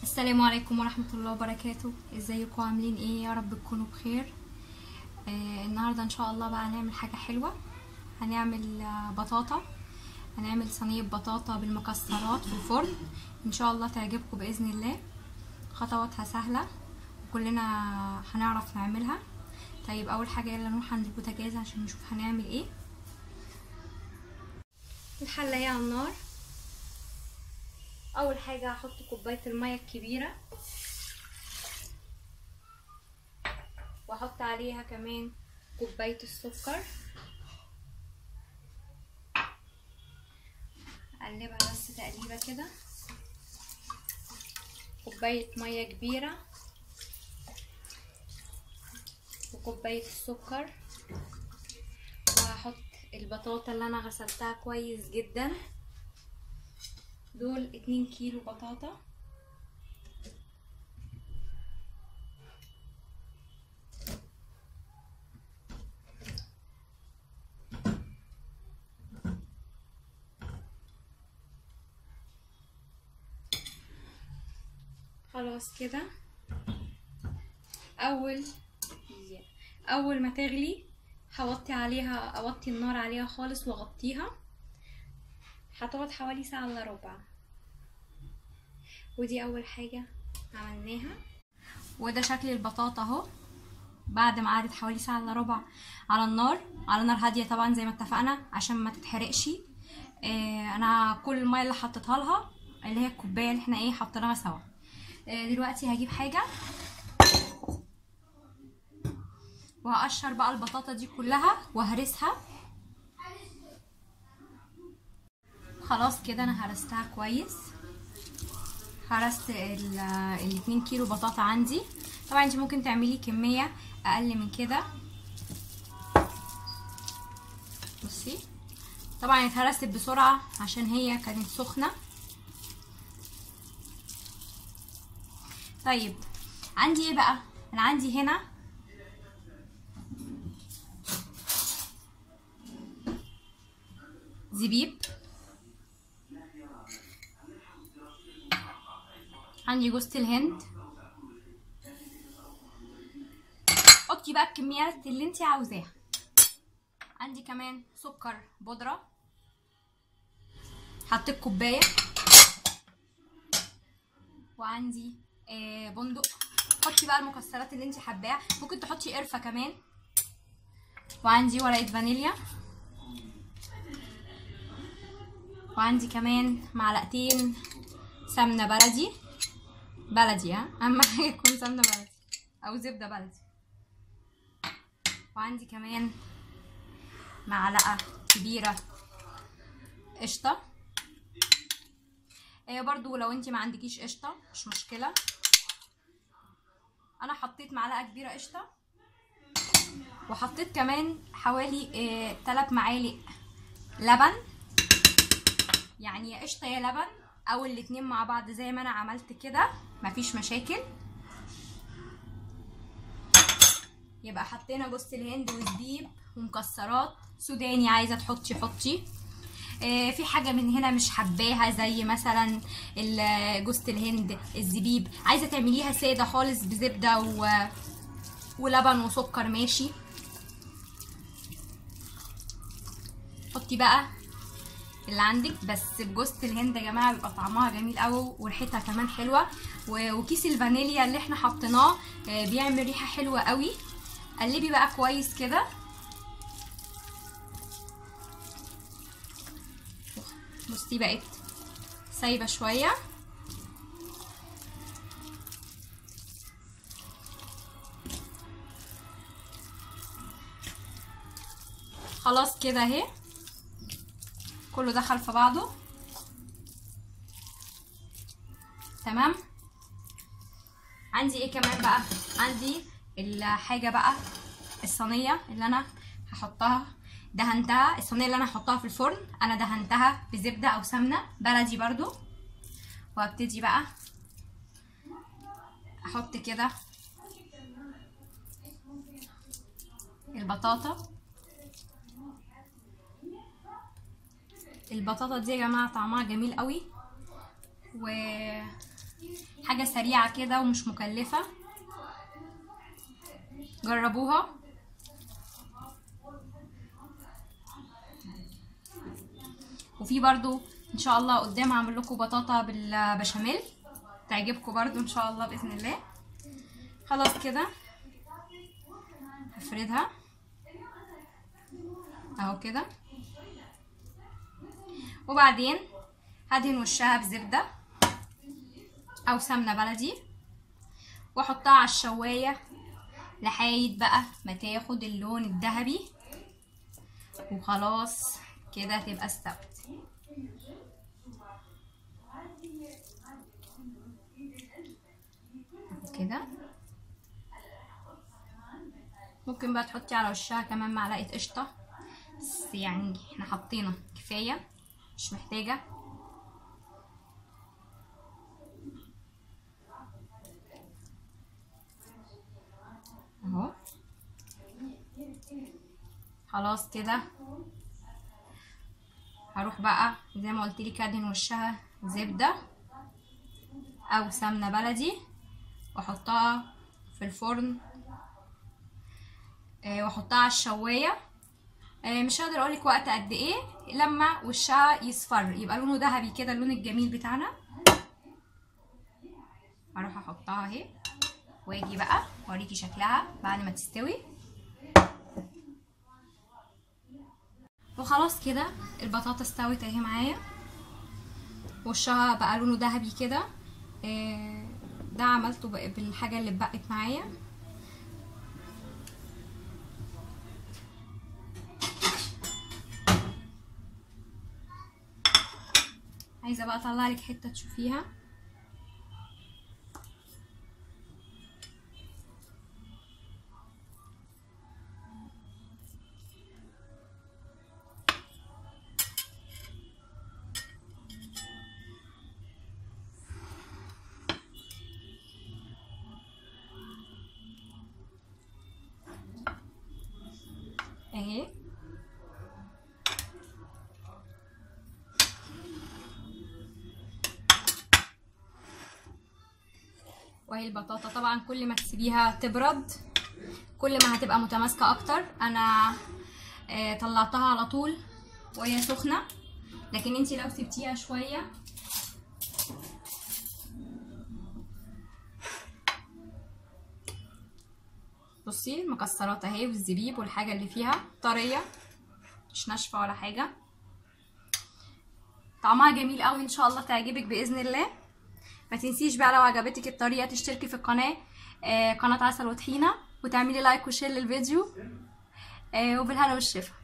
السلام عليكم ورحمة الله وبركاته ازيكم عاملين ايه يا رب تكونوا بخير آه النهاردة ان شاء الله بقى هنعمل حاجة حلوة هنعمل آه، بطاطا هنعمل صينية بطاطا بالمكسرات في الفرن ان شاء الله تعجبكم بإذن الله خطواتها سهلة وكلنا هنعرف نعملها طيب اول حاجة يلا نروح عند البوتاجاز عشان نشوف هنعمل ايه الحلة هي على النار اول حاجه هحط كوبايه الميه الكبيره واحط عليها كمان كوبايه السكر اقلبها بس تقليبه كده كوبايه ميه كبيره وكوبايه السكر وهحط البطاطا اللي انا غسلتها كويس جدا دول اتنين كيلو بطاطا خلاص كده اول اول ما تغلي هوطي عليها اوطي النار عليها خالص واغطيها هتقعد حوالي ساعة الا ربع ودي اول حاجة عملناها وده شكل البطاطا اهو بعد ما قعدت حوالي ساعة الا ربع على النار على نار هادية طبعا زي ما اتفقنا عشان ما تتحرقش آه انا كل المية اللي حطيتها لها اللي هي الكوباية اللي احنا ايه حطيناها سوا آه دلوقتي هجيب حاجة وهقشر بقى البطاطا دي كلها وهرسها خلاص كده انا هرستها كويس هرست ال 2 كيلو بطاطا عندي طبعا انت ممكن تعملي كمية اقل من كده بصي طبعا اتهرست بسرعة عشان هي كانت سخنة طيب عندي ايه بقى انا عندي هنا زبيب عندي جوزة الهند حطي بقى الكميات اللي انت عاوزاها عندي كمان سكر بودرة حطيت كوباية وعندي آه بندق حطي بقى المكسرات اللي انت حباها ممكن تحطي قرفة كمان وعندي ورقة فانيليا وعندي كمان معلقتين سمنة بلدي بلدي ها اهم حاجه تكون سمنه بلدي او زبده بلدي وعندي كمان معلقه كبيره قشطه هي برضو لو انت ما عندكيش قشطه مش مشكله انا حطيت معلقه كبيره قشطه وحطيت كمان حوالي 3 معالق لبن يعني يا قشطه يا لبن او الاتنين مع بعض زي ما انا عملت كده مفيش مشاكل يبقى حطينا جوز الهند وزبيب ومكسرات سوداني عايزه تحطي حطي آه في حاجه من هنا مش حباها زي مثلا جوز الهند الزبيب عايزه تعمليها ساده خالص بزبده و... ولبن وسكر ماشي حطي بقى اللي عندك بس بجوزة الهند يا جماعه بيبقى طعمها جميل قوي وريحتها كمان حلوه وكيس الفانيليا اللي احنا حطيناه بيعمل ريحه حلوه قوي قلبي بقى كويس كده بصي بقت سايبه شويه خلاص كده اهي كله دخل في بعضه تمام عندي ايه كمان بقى عندي الحاجه بقى الصينيه اللي انا هحطها دهنتها الصينيه اللي انا هحطها في الفرن انا دهنتها بزبده او سمنه بلدي برضو وابتدي بقى احط كده البطاطا البطاطا دي يا جماعه طعمها جميل قوي و حاجة سريعة كده ومش مكلفة جربوها وفي برضو ان شاء الله قدام هعمل لكم بطاطا بالبشاميل تعجبكم برضو ان شاء الله باذن الله خلاص كده هفردها اهو كده وبعدين هدهن وشها بزبده او سمنه بلدي واحطها على الشوايه لحد بقى ما تاخد اللون الذهبي وخلاص كده تبقى استوت كده ممكن بقى تحطي على وشها كمان معلقه قشطه بس يعني احنا حطينا كفايه مش محتاجه اهو خلاص كده هروح بقى زي ما قلت لك ادهن وشها زبده او سمنه بلدي واحطها في الفرن آه واحطها على الشوايه آه مش هقدر اقولك وقت قد ايه لما وشها يصفر يبقى لونه ذهبي كده اللون الجميل بتاعنا اروح احطها اهي واجي بقى اوريكي شكلها بعد ما تستوي وخلاص كده البطاطا استوت اهي معايا وشها بقى لونه ذهبي كده آه ده عملته بالحاجه اللي اتبقت معايا عايزه بقى اطلع لك حته تشوفيها اهي وهي البطاطا طبعا كل ما تسيبيها تبرد كل ما هتبقى متماسكه اكتر انا آه طلعتها على طول وهي سخنه لكن انتي لو سبتيها شويه بصي المكسرات اهي والزبيب والحاجه اللي فيها طريه مش ناشفه ولا حاجه طعمها جميل قوي ان شاء الله تعجبك باذن الله ما تنسيش بقى لو عجبتك الطريقه تشتركي في القناه آه قناه عسل وطحينه وتعملي لايك وشير للفيديو آه وبالهنا والشفا